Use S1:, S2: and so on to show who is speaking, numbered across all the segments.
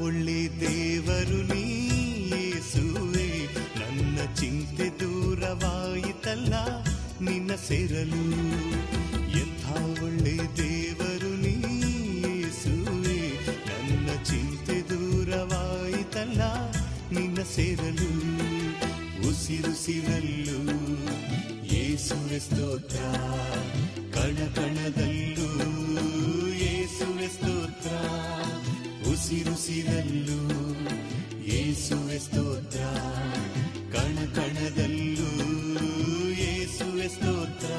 S1: ಒಳ್ಳೆ ದೇವರು ನೀ ಯೇಸುವೆ ನನ್ನ ಚಿಂತೆ ದೂರವಾಯಿತಲ್ಲ ನಿನ್ನ ಸೇರಲು ಎಂಥ ಒಳ್ಳೆ ದೇವರು ನೀ ಯೇಸುವೆ ನನ್ನ ಚಿಂತೆ ದೂರವಾಯಿತಲ್ಲ ನಿನ್ನ ಸೇರಲು ಉಸಿರುಸಿರಲ್ಲೂ ಯೇಸುವೆ ಸ್ತೋತ್ರ ಕಣ ಕಣದಲ್ಲೂ ಯೇಸುವೆ ಸ್ತೋತ್ರ ಉಸಿರುಸಿರಲ್ಲೂ ಯೇಸುವೆ ಸ್ತೋತ್ರ ಕಣ ಕಣದಲ್ಲೂ ಯೇಸುವೆ ಸ್ತೋತ್ರ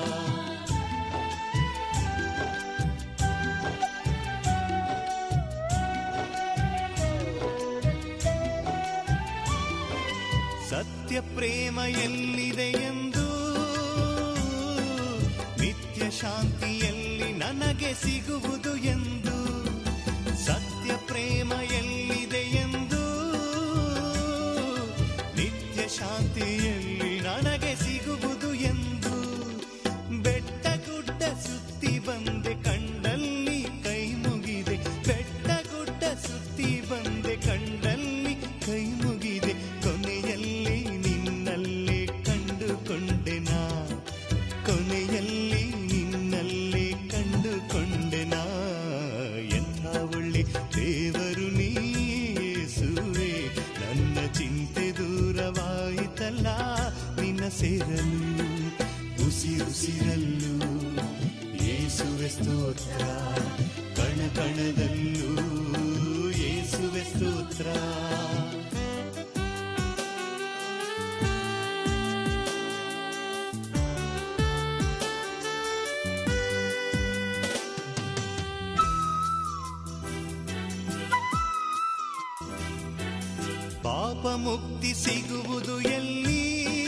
S1: ಸತ್ಯ ಪ್ರೇಮ ಎಲ್ಲಿದೆ ಎಂದು ನಿತ್ಯ ಶಾಂತಿಯಲ್ಲಿ ನನಗೆ ಸಿಗುವುದು ಎಂದು ಸತ್ಯ ಪ್ರೇಮ ಎಲ್ಲಿದೆ ಎಂದು ನಿತ್ಯ ಶಾಂತಿಯಲ್ಲಿ ನನಗೆ ಸಿಗುವುದು ಎಂದು ಬೆಟ್ಟ ಗುಡ್ಡ ಸುತ್ತಿ ಬಂದೆ ಕಂಡಲ್ಲಿ ಕೈ ಮುಗಿದೆ ಬೆಟ್ಟ ಗುಡ್ಡ ಸುತ್ತಿ ಬಂದೆ ಕಂಡಲ್ಲಿ ಕೈ ಮುಗಿದೆ ಕೊನೆಯಲ್ಲಿ ನಿನ್ನಲ್ಲೇ ಕಂಡುಕೊಂಡೆನಾ ಕೊನೆಯಲ್ಲಿ ನಿನ್ನಲ್ಲೇ ಕಂಡುಕೊಂಡೆನಾ ಎಂಥ ಒಳ್ಳೆ ದೇವರು ನೀಸುವೆ ನನ್ನ ಚಿಂತೆ ದೂರವಾಯಿತಲ್ಲ ನಿನ್ನ ಸೇರಲು ಉಸಿರುಸಿರಲ್ಲೂ ಯೇಸುವೆ ಸ್ತೋತ್ರ ಕಣ ಕಣದಲ್ಲೂ ಯೇಸುವೆ ಸ್ತೋತ್ರ ಪಾಪ ಮುಕ್ತಿ ಸಿಗುವುದು ಎಲ್ಲಿ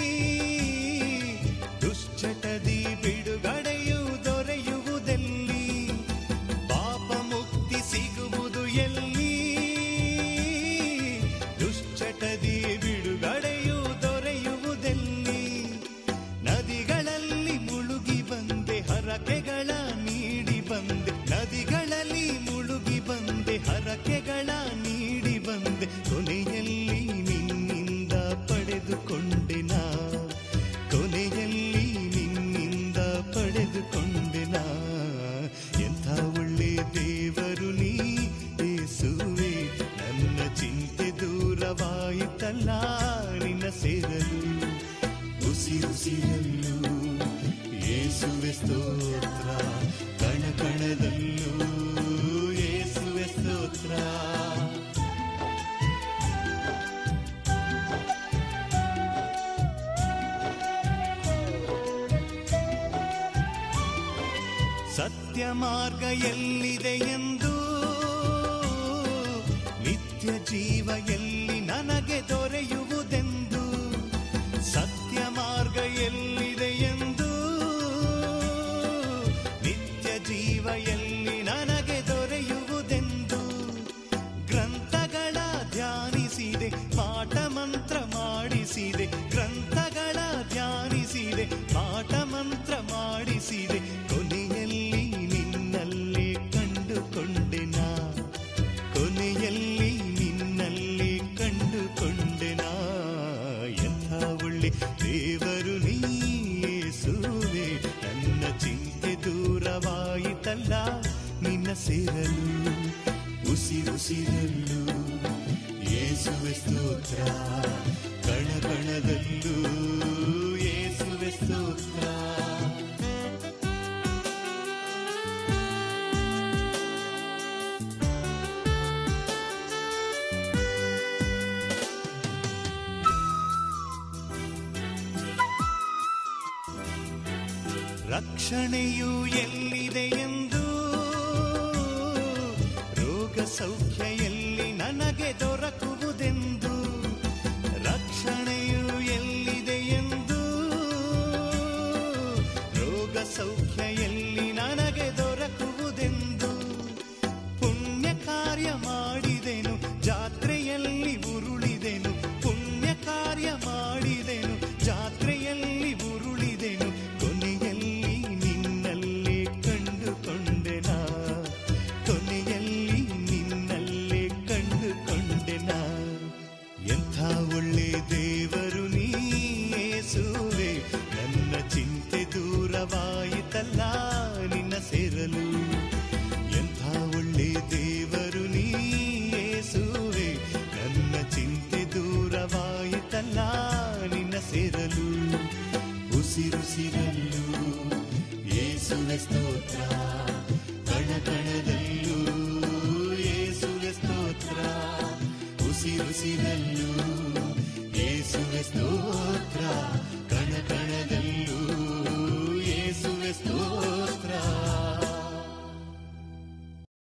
S1: ದುಶ್ಚಟದಿ ಬಿಡುಗಡೆಯು ದೊರೆಯುವುದೆಲ್ಲಿ ಪಾಪ ಮುಕ್ತಿ ಸಿಗುವುದು ಎಲ್ಲಿ ದುಶ್ಚಟದಿ ಬಿಡುಗಡೆಯು ದೊರೆಯುವುದೆಲ್ಲಿ ನದಿಗಳಲ್ಲಿ ಮುಳುಗಿ ಬಂದೆ ಹರಕೆಗಳ ನೀಡಿ ಬಂದೆ ನದಿಗಳಲ್ಲಿ ಮುಳುಗಿ ಬಂದೆ ಹರಕೆಗಳ ನೀಡಿ ಬಂದೆ ಕೊನೆಯಲ್ಲಿ ನಿನ್ನಿಂದ ಪಡೆದುಕೊಂಡೆನಾ ಕೊನೆಯಲ್ಲಿ ನಿನ್ನಿಂದ ಪಡೆದುಕೊಂಡೆನಾ ಎಂಥ ಒಳ್ಳೆ ದೇವರು ನೀ ಯೇಸುವೆ ನನ್ನ ಚಿಂತೆ ದೂರವಾಯಿತಲ್ಲ ನಿನ್ನ ಸೇರಲು ಉಸಿರುಸಿರಲ್ಲೂ ಯೇಸುವೆ ಸ್ತೋತ್ರ ಕಣ ಕಣದಲ್ಲೂ ಯೇಸುವೆ ಸ್ತೋತ್ರ ಸತ್ಯ ಮಾರ್ಗ ಎಲ್ಲಿದೆ ಎಂದು ನಿತ್ಯ ಜೀವ ಎಲ್ಲಿ ನನಗೆ ದೊರೆಯುವುದೆಂದು ಸತ್ಯ ಮಾರ್ಗ ಎಲ್ಲಿದೆ ಎಂದು ನಿತ್ಯ ಜೀವ ಎಲ್ಲಿ ನನಗೆ ದೊರೆಯುವುದೆಂದು ಗ್ರಂಥಗಳ ಧ್ಯಾನಿಸಿದೆ ಪಾಠ ಮಂತ್ರ ಮಾಡಿಸಿದೆ ಗ್ರಂಥಗಳ ಧ್ಯಾನಿಸಿದೆ ಪಾಠ ಮಂತ್ರ ಮಾಡಿಸಿದೆ ಕೊನೆಯಲ್ಲಿ ನಿನ್ನಲ್ಲೇ ಕಂಡುಕೊಂಡೆನಾ ಕೊನೆಯಲ್ಲಿ ನಿನ್ನಲ್ಲಿ ಕಂಡುಕೊಂಡೆನಾ ಎಂಥ ಒಳ್ಳೆ ದೇವರು ನೀಸುವೆ ನನ್ನ ಚಿಂತೆ ದೂರವಾಯಿತಲ್ಲ ನಿನ್ನ ಸೇರಲು ಉಸಿರುಸಿರಲು ಯೇಸುವೆ ಸ್ತೋತ್ರ ಕಣ ಕಣದಲ್ಲೂ ಯೇಸುವೆ ಸ್ತೋತ್ರ ರಕ್ಷಣೆಯು ಎಲ್ಲಿದೆ ಎಂದು